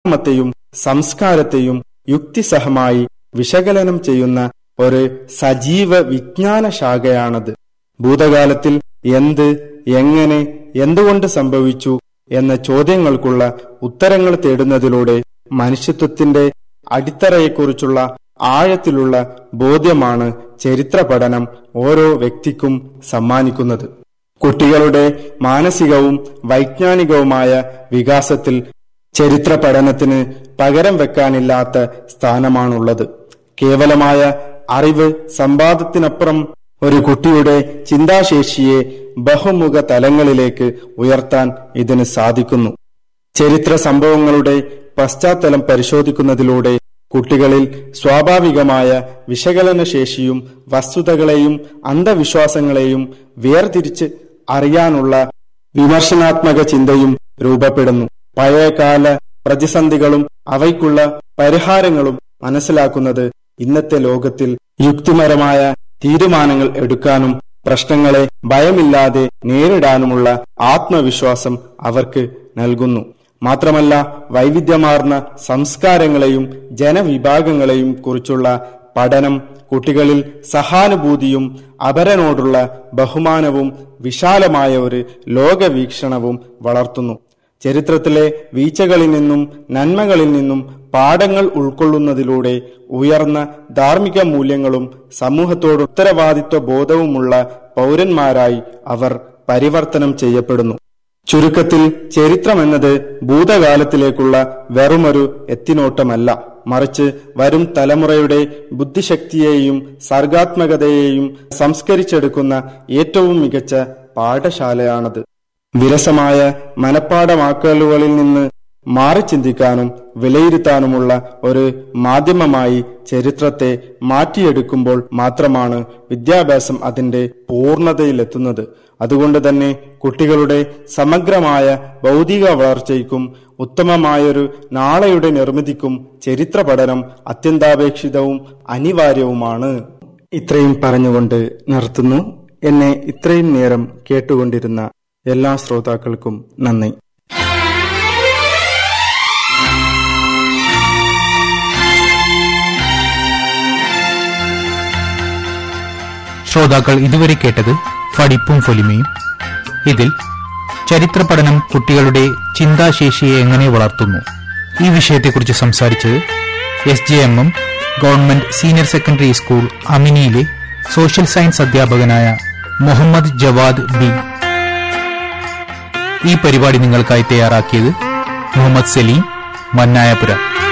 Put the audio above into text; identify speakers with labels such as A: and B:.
A: ത്തെയും സംസ്കാരത്തെയും യുക്തിസഹമായി വിശകലനം ചെയ്യുന്ന ഒരു സജീവ വിജ്ഞാന ശാഖയാണത് ഭൂതകാലത്തിൽ എന്ത് എങ്ങനെ എന്തുകൊണ്ട് സംഭവിച്ചു എന്ന ചോദ്യങ്ങൾക്കുള്ള ഉത്തരങ്ങൾ തേടുന്നതിലൂടെ മനുഷ്യത്വത്തിന്റെ അടിത്തറയെക്കുറിച്ചുള്ള ആഴത്തിലുള്ള ബോധ്യമാണ് ചരിത്ര പഠനം ഓരോ വ്യക്തിക്കും സമ്മാനിക്കുന്നത് കുട്ടികളുടെ മാനസികവും വൈജ്ഞാനികവുമായ വികാസത്തിൽ ചരിത്ര പഠനത്തിന് പകരം വെക്കാനില്ലാത്ത സ്ഥാനമാണുള്ളത് കേവലമായ അറിവ് സമ്പാദത്തിനപ്പുറം ഒരു കുട്ടിയുടെ ചിന്താശേഷിയെ ബഹുമുഖ തലങ്ങളിലേക്ക് ഉയർത്താൻ ഇതിന് സാധിക്കുന്നു ചരിത്ര സംഭവങ്ങളുടെ പശ്ചാത്തലം പരിശോധിക്കുന്നതിലൂടെ കുട്ടികളിൽ സ്വാഭാവികമായ വിശകലനശേഷിയും വസ്തുതകളെയും അന്ധവിശ്വാസങ്ങളെയും വേർതിരിച്ച് അറിയാനുള്ള വിമർശനാത്മക ചിന്തയും രൂപപ്പെടുന്നു പഴയകാല പ്രതിസന്ധികളും അവയ്ക്കുള്ള പരിഹാരങ്ങളും മനസ്സിലാക്കുന്നത് ഇന്നത്തെ ലോകത്തിൽ യുക്തിപരമായ തീരുമാനങ്ങൾ എടുക്കാനും പ്രശ്നങ്ങളെ ഭയമില്ലാതെ നേരിടാനുമുള്ള ആത്മവിശ്വാസം അവർക്ക് നൽകുന്നു മാത്രമല്ല വൈവിധ്യമാർന്ന സംസ്കാരങ്ങളെയും ജനവിഭാഗങ്ങളെയും കുറിച്ചുള്ള പഠനം കുട്ടികളിൽ സഹാനുഭൂതിയും അപരനോടുള്ള ബഹുമാനവും വിശാലമായ ഒരു ലോകവീക്ഷണവും വളർത്തുന്നു ചരിത്രത്തിലെ വീഴ്ചകളിൽ നിന്നും നന്മകളിൽ നിന്നും പാഠങ്ങൾ ഉൾക്കൊള്ളുന്നതിലൂടെ ഉയർന്ന ധാർമ്മിക മൂല്യങ്ങളും സമൂഹത്തോട് ഉത്തരവാദിത്വ ബോധവുമുള്ള പൗരന്മാരായി അവർ പരിവർത്തനം ചെയ്യപ്പെടുന്നു ചുരുക്കത്തിൽ ചരിത്രമെന്നത് ഭൂതകാലത്തിലേക്കുള്ള വെറുമൊരു എത്തിനോട്ടമല്ല മറിച്ച് വരും തലമുറയുടെ ബുദ്ധിശക്തിയെയും സർഗാത്മകതയെയും സംസ്കരിച്ചെടുക്കുന്ന ഏറ്റവും മികച്ച പാഠശാലയാണത് വിരസമായ മനപ്പാടമാക്കലുകളിൽ നിന്ന് മാറി ചിന്തിക്കാനും വിലയിരുത്താനുമുള്ള ഒരു മാധ്യമമായി ചരിത്രത്തെ മാറ്റിയെടുക്കുമ്പോൾ മാത്രമാണ് വിദ്യാഭ്യാസം അതിന്റെ പൂർണ്ണതയിലെത്തുന്നത് അതുകൊണ്ട് തന്നെ കുട്ടികളുടെ സമഗ്രമായ ഭൗതിക വളർച്ചയ്ക്കും ഉത്തമമായൊരു നാളെയുടെ നിർമ്മിതിക്കും ചരിത്ര പഠനം അത്യന്താപേക്ഷിതവും അനിവാര്യവുമാണ് ഇത്രയും പറഞ്ഞുകൊണ്ട് നിർത്തുന്നു എന്നെ ഇത്രയും നേരം കേട്ടുകൊണ്ടിരുന്ന എല്ലാ ശ്രോതാക്കൾക്കും നന്ദി
B: ശ്രോതാക്കൾ ഇതുവരെ കേട്ടത് ഫടിപ്പും ഫൊലിമയും ഇതിൽ ചരിത്ര പഠനം കുട്ടികളുടെ ചിന്താശേഷിയെ എങ്ങനെ വളർത്തുന്നു ഈ വിഷയത്തെക്കുറിച്ച് സംസാരിച്ചത് S J M M government senior secondary school അമിനിയിലെ സോഷ്യൽ സയൻസ് അധ്യാപകനായ മുഹമ്മദ് ജവാദ് ബി ഈ പരിപാടി നിങ്ങൾക്കായി തയ്യാറാക്കിയത് മുഹമ്മദ് സലീം മന്നായപുര